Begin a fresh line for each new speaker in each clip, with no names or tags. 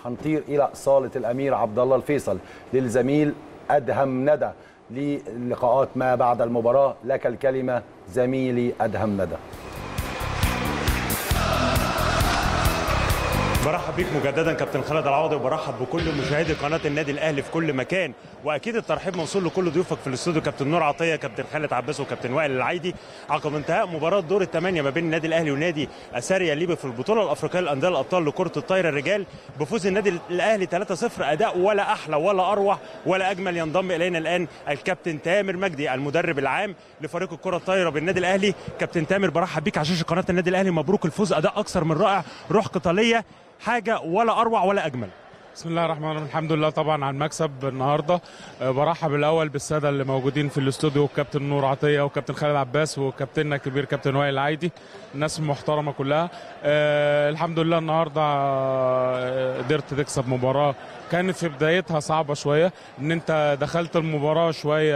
هنطير الى صاله الامير عبد الله الفيصل للزميل ادهم ندى للقاءات ما بعد المباراه لك الكلمه زميلي ادهم ندى
برحب بيك مجددا كابتن خالد العوضي وبرحب بكل مشاهدي قناه النادي الاهلي في كل مكان واكيد الترحيب موصول لكل ضيوفك في الاستوديو كابتن نور عطيه كابتن خالد عباس وكابتن وائل العيدي عقب انتهاء مباراه دور الثمانيه ما بين النادي الاهلي ونادي اساريا ليبي في البطوله الافريقيه للانديه الابطال لكره الطايره الرجال بفوز النادي الاهلي 3-0 اداء ولا احلى ولا اروع ولا اجمل ينضم الينا الان الكابتن تامر مجدي المدرب العام لفريق الكره الطايره بالنادي الاهلي كابتن تامر برحب بيك على شاشه قناه النادي الاهلي مبروك الفوز اداء اكثر من رائع روح قتاليه حاجه ولا اروع ولا اجمل
بسم الله الرحمن الرحيم الحمد لله طبعا على المكسب النهارده أه، برحب الاول بالساده اللي موجودين في الاستوديو كابتن نور عطيه وكابتن خالد عباس وكابتننا الكبير كابتن وائل العايدي الناس المحترمه كلها أه الحمد لله النهارده أه، قدرت تكسب مباراه كانت في بدايتها صعبه شويه ان انت دخلت المباراه شويه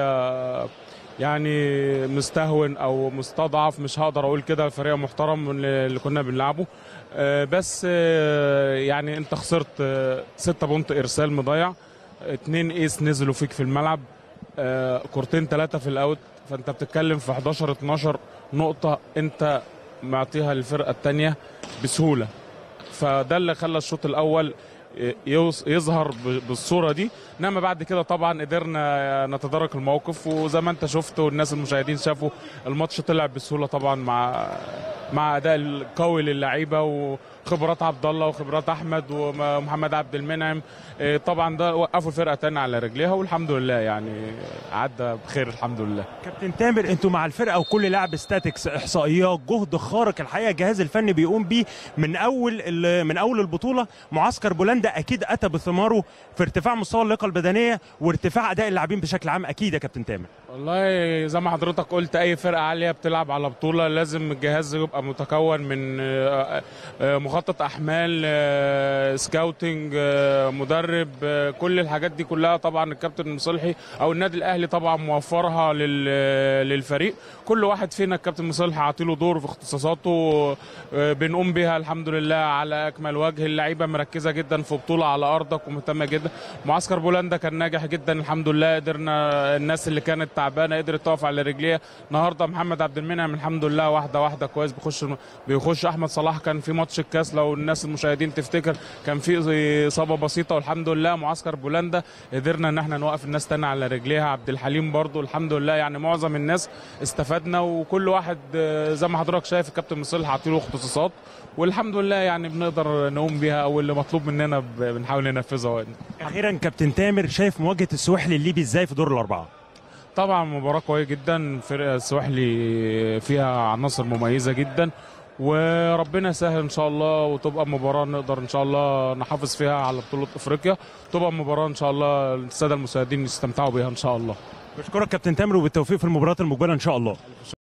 يعني مستهون او مستضعف مش هقدر اقول كده فريق محترم اللي كنا بنلعبه آه، بس آه، يعني انت خسرت آه، ستة بونت ارسال مضيع اتنين ايس نزلوا فيك في الملعب آه، كورتين ثلاثة في الاوت فانت بتتكلم في 11 12 نقطة انت معطيها للفرقة الثانية بسهولة فده اللي خلى الشوط الاول يوص- يظهر ب- بالصوره دي انما بعد كده طبعا قدرنا نتدارك الموقف وزي ما انت شفت والناس المشاهدين شافوا الماتش طلع بسهوله طبعا مع مع اداء القوي للعيبه وخبرات عبد الله وخبرات احمد ومحمد عبد المنعم إيه، طبعا ده وقفوا الفرقه تاني على رجليها والحمد لله يعني عدى بخير الحمد لله
كابتن تامر انتوا مع الفرقه وكل لاعب ستاتكس احصائيات جهد خارق الحقيقه الجهاز الفني بيقوم بيه من اول ال- من اول البطوله معسكر بولندا اكيد اتى بثماره في ارتفاع مستوى اللياقه البدنيه وارتفاع اداء اللاعبين بشكل عام اكيد يا كابتن تامر
والله زي ما حضرتك قلت اي فرقه عاليه بتلعب على بطوله لازم الجهاز يبقى متكون من آه، آه، مخطط احمال آه، سكاوتنج آه، مدرب آه، كل الحاجات دي كلها طبعا الكابتن مصلحي او النادي الاهلي طبعا موفرها لل- للفريق كل واحد فينا الكابتن مصلحي عاطيله دور في اختصاصاته آه، بنقوم بيها الحمد لله على اكمل وجه اللعيبه مركزه جدا في بطوله على ارضك ومهتمه جدا معسكر بولندا كان ناجح جدا الحمد لله قدرنا الناس اللي كانت تعبانه قدرت تقف على رجليها النهارده محمد عبد المنعم الحمد لله واحده واحده كويس بيخش بيخش احمد صلاح كان في ماتش الكاس لو الناس المشاهدين تفتكر كان في زي اصابه بسيطه والحمد لله معسكر بولندا قدرنا ان احنا نوقف الناس تاني على رجليها عبد الحليم برضو الحمد لله يعني معظم الناس استفدنا وكل واحد آه، زي ما حضرتك شايف الكابتن مصلح عاطيله اختصاصات والحمد لله يعني بنقدر نقوم بيها او اللي مطلوب مننا ب- بنحاول ننفذها
اخيرا كابتن تامر شايف مواجهه السواحلي الليبي ازاي في دور الاربعه
طبعا مباراة قوية جدا فرقة السواحلي فيها عناصر مميزة جدا وربنا يسهل ان شاء الله وتبقى مباراة نقدر ان شاء الله نحافظ فيها على بطولة افريقيا تبقى مباراة ان شاء الله السادة المشاهدين يستمتعوا بها ان شاء الله
بشكرك كابتن تامر وبالتوفيق في المباريات المقبله ان شاء الله